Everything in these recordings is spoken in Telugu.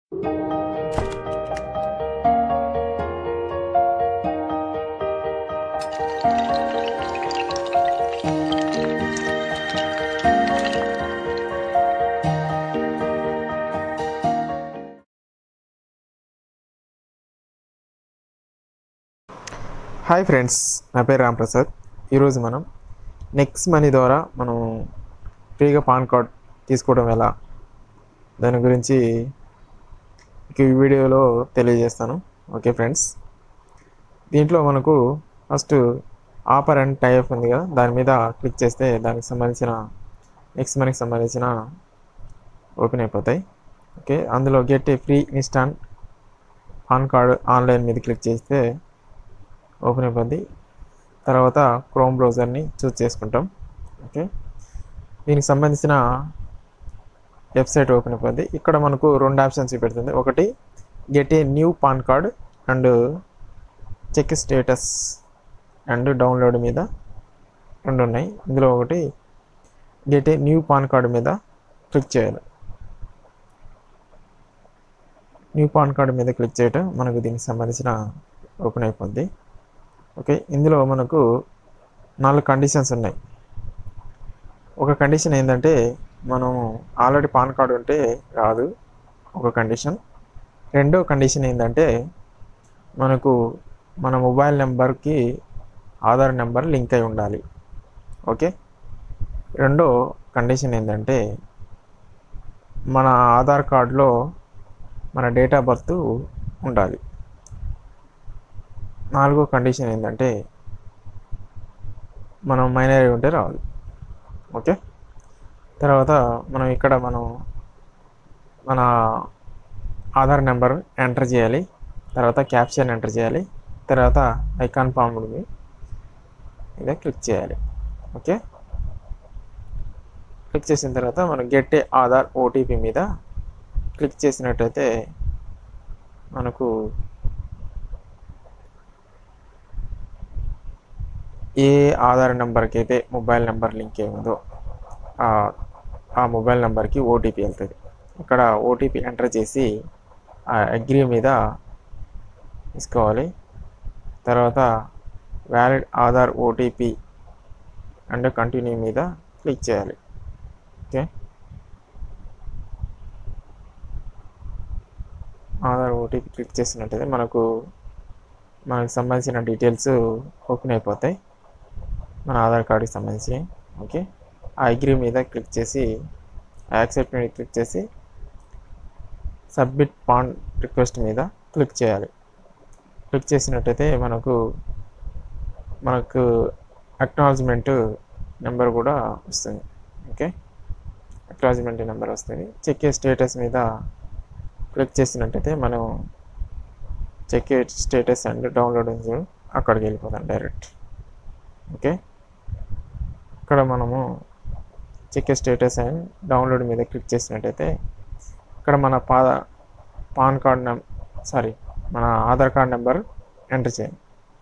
హాయ్ ఫ్రెండ్స్ నా పేరు రాంప్రసాద్ ఈరోజు మనం నెక్స్ట్ మనీ ద్వారా మనం ఫ్రీగా పాన్ కార్డ్ తీసుకోవడం ఎలా దాని గురించి మీకు ఈ వీడియోలో తెలియజేస్తాను ఓకే ఫ్రెండ్స్ దీంట్లో మనకు ఫస్ట్ ఆఫర్ అండ్ టైప్ ఉంది కదా దాని మీద క్లిక్ చేస్తే దానికి సంబంధించిన నెక్స్ట్ మనకి సంబంధించిన ఓపెన్ అయిపోతాయి ఓకే అందులో get a free instant PAN card online మీద క్లిక్ చేస్తే ఓపెన్ అయిపోద్ది తర్వాత క్రోమ్ బ్రౌజర్ని చూస్ చేసుకుంటాం ఓకే దీనికి సంబంధించిన వెబ్సైట్ ఓపెన్ అయిపోద్ది ఇక్కడ మనకు రెండు ఆప్షన్స్ చూపెడుతుంది ఒకటి get a new PAN card and check status and download మీద రెండు ఉన్నాయి ఇందులో ఒకటి get a new PAN card మీద క్లిక్ చేయాలి న్యూ పాన్ కార్డ్ మీద క్లిక్ చేయటం మనకు దీనికి సంబంధించిన ఓపెన్ అయిపోద్ది ఓకే ఇందులో మనకు నాలుగు కండిషన్స్ ఉన్నాయి ఒక కండిషన్ ఏంటంటే మనం ఆల్రెడీ పాన్ కార్డు ఉంటే రాదు ఒక కండిషన్ రెండో కండిషన్ ఏంటంటే మనకు మన మొబైల్ నెంబర్కి ఆధార్ నెంబర్ లింక్ అయి ఉండాలి ఓకే రెండో కండిషన్ ఏంటంటే మన ఆధార్ కార్డులో మన డేట్ ఆఫ్ బర్త్ ఉండాలి నాలుగో కండిషన్ ఏంటంటే మనం మైనర్ అయి ఉంటే రావాలి ఓకే తర్వాత మనం ఇక్కడ మనం మన ఆధార్ నెంబర్ ఎంటర్ చేయాలి తర్వాత క్యాప్షన్ ఎంటర్ చేయాలి తర్వాత ఐకాన్ పాముడ్ మీద క్లిక్ చేయాలి ఓకే క్లిక్ చేసిన తర్వాత మనం గెట్ ఏ ఆధార్ ఓటీపీ మీద క్లిక్ చేసినట్టయితే మనకు ఏ ఆధార్ నెంబర్కి అయితే మొబైల్ నెంబర్ లింక్ అయి ఉందో ఆ మొబైల్ నెంబర్కి ఓటీపీ వెళ్తుంది ఇక్కడ ఓటీపీ ఎంటర్ చేసి ఆ అగ్రీ మీద తీసుకోవాలి తర్వాత valid Aadhaar OTP and continue మీద క్లిక్ చేయాలి ఓకే ఆధార్ ఓటీపీ క్లిక్ చేసినట్టయితే మనకు మనకు సంబంధించిన డీటెయిల్స్ ఓపెన్ అయిపోతాయి మన ఆధార్ కార్డుకి సంబంధించి ఓకే ఆ అగ్రీ మీద క్లిక్ చేసి యాక్సెప్ట్ మీద క్లిక్ చేసి సబ్మిట్ పాన్ రిక్వెస్ట్ మీద క్లిక్ చేయాలి క్లిక్ చేసినట్టయితే మనకు మనకు అక్నాలజ్మెంట్ నెంబర్ కూడా వస్తుంది ఓకే అక్నాలజ్మెంట్ నెంబర్ వస్తుంది చెక్ స్టేటస్ మీద క్లిక్ చేసినట్టయితే మనం చెక్ స్టేటస్ అండ్ డౌన్లోడ్ అక్కడికి వెళ్ళిపోతాం డైరెక్ట్ ఓకే ఇక్కడ మనము చెక్ స్టేటస్ అండ్ డౌన్లోడ్ మీద క్లిక్ చేసినట్టయితే ఇక్కడ మన పా పాన్ కార్డ్ నెం సారీ మన ఆధార్ కార్డ్ నెంబర్ ఎంటర్ చేయాలి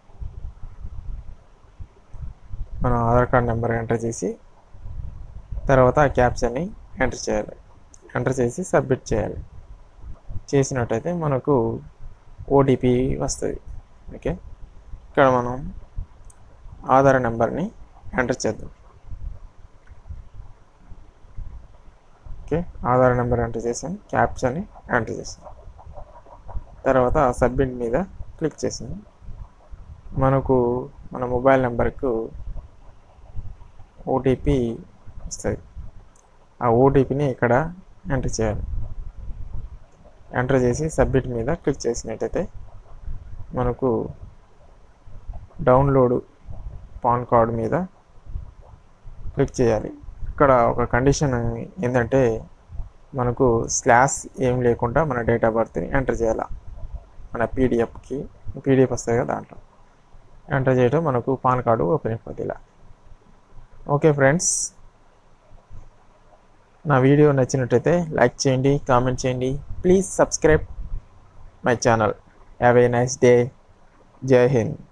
మన ఆధార్ కార్డ్ నెంబర్ ఎంటర్ చేసి తర్వాత ఆ క్యాప్షన్ని ఎంటర్ చేయాలి ఎంటర్ చేసి సబ్మిట్ చేయాలి చేసినట్టయితే మనకు ఓటీపీ వస్తుంది ఓకే ఇక్కడ మనం ఆధార్ నెంబర్ని ఎంటర్ చేద్దాం ఓకే ఆధార్ నెంబర్ ఎంటర్ చేసాం క్యాప్చర్ని ఎంటర్ చేసాం తర్వాత సబ్మిట్ మీద క్లిక్ చేసాం మనకు మన మొబైల్ నెంబర్కు ఓటీపీ వస్తుంది ఆ ఓటీపీని ఇక్కడ ఎంటర్ చేయాలి ఎంటర్ చేసి సబ్మిట్ మీద క్లిక్ చేసినట్టయితే మనకు డౌన్లోడ్ పాన్ కార్డు మీద క్లిక్ చేయాలి ఇక్కడ ఒక కండిషన్ ఏంటంటే మనకు స్లాష్ ఏం లేకుండా మన డేట్ ఆఫ్ బర్త్ని ఎంటర్ చేయాలి మన పీడిఎఫ్కి పీడిఎఫ్ వస్తుంది కదా దాంట్లో ఎంటర్ చేయడం మనకు పాన్ కార్డు ఓపెన్ అయిపోతుంది ఇలా ఓకే ఫ్రెండ్స్ నా వీడియో నచ్చినట్టయితే లైక్ చేయండి కామెంట్ చేయండి please subscribe my channel have a nice day జై హింద్